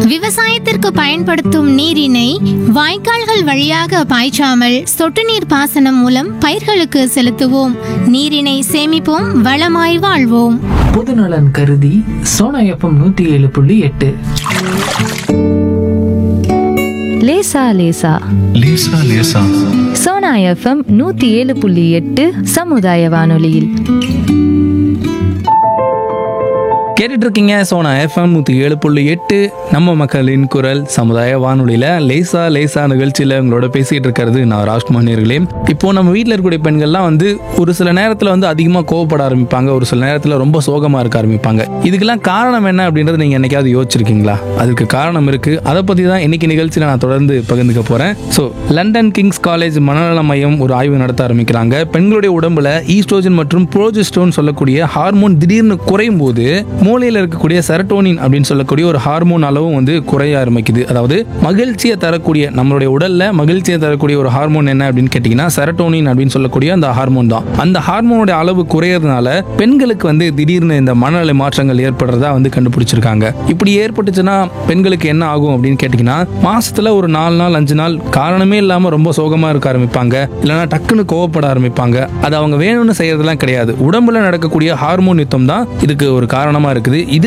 விவசாயத்திற்கு பயன்படுத்தும் நீரினை வாய்க்கால்கள் வழியாக பாய்ச்சாமல் சொட்டு நீர் பாசனம் மூலம் பயிர்களுக்கு செலுத்துவோம் நீரினை சேமிப்போம் வளமாய் வாழ்வோம் பொதுநலன் கருதி சோனா எஃப்எம் நூத்தி ஏழு புள்ளி எட்டு லேசா லேசா லேசா லேசா சோனா எஃப்எம் நூத்தி ஏழு புள்ளி எட்டு சமுதாய வானொலியில் கேட்டுட்டு இருக்கீங்க சோனா எஃப்எம் நூற்றி ஏழு புள்ளி எட்டு நம்ம மக்களின் குரல் சமுதாய வானொலியில் லேசா லேசா நிகழ்ச்சியில் உங்களோட பேசிகிட்டு இருக்கிறது நான் ராஜ்குமார் நேர்களே இப்போ நம்ம வீட்டில் இருக்கக்கூடிய பெண்கள்லாம் வந்து ஒரு சில நேரத்தில் வந்து அதிகமாக கோவப்பட ஆரம்பிப்பாங்க ஒரு சில நேரத்தில் ரொம்ப சோகமாக இருக்க ஆரம்பிப்பாங்க இதுக்கெல்லாம் காரணம் என்ன அப்படின்றது நீங்கள் என்னைக்காவது யோசிச்சிருக்கீங்களா அதுக்கு காரணம் இருக்குது அதை பற்றி தான் இன்னைக்கு நிகழ்ச்சியில் நான் தொடர்ந்து பகிர்ந்துக்க போகிறேன் ஸோ லண்டன் கிங்ஸ் காலேஜ் மனநல மையம் ஒரு ஆய்வு நடத்த ஆரம்பிக்கிறாங்க பெண்களுடைய உடம்புல ஈஸ்ட்ரோஜன் மற்றும் ப்ரோஜெஸ்டோன் சொல்லக்கூடிய ஹார்மோன் திடீர்னு குறையும் போது மூளையில் இருக்கக்கூடிய செரட்டோனின் அப்படின்னு சொல்லக்கூடிய ஒரு ஹார்மோன் அளவும் வந்து குறைய ஆரம்பிக்குது அதாவது மகிழ்ச்சியை தரக்கூடிய நம்மளுடைய உடல்ல மகிழ்ச்சியை தரக்கூடிய ஒரு ஹார்மோன் என்ன அப்படின்னு கேட்டிங்கன்னா செரட்டோனின் அப்படின்னு சொல்லக்கூடிய அந்த ஹார்மோன் தான் அந்த ஹார்மோனுடைய அளவு குறையறதுனால பெண்களுக்கு வந்து திடீர்னு இந்த மனநிலை மாற்றங்கள் ஏற்படுறதா வந்து கண்டுபிடிச்சிருக்காங்க இப்படி ஏற்பட்டுச்சுன்னா பெண்களுக்கு என்ன ஆகும் அப்படின்னு கேட்டிங்கன்னா மாசத்துல ஒரு நாலு நாள் அஞ்சு நாள் காரணமே இல்லாம ரொம்ப சோகமா இருக்க ஆரம்பிப்பாங்க இல்லைன்னா டக்குன்னு கோவப்பட ஆரம்பிப்பாங்க அது அவங்க வேணும்னு செய்யறதெல்லாம் கிடையாது உடம்புல நடக்கக்கூடிய ஹார்மோன் யுத்தம் தான் இதுக்கு ஒரு காரணமா இருக்குது இது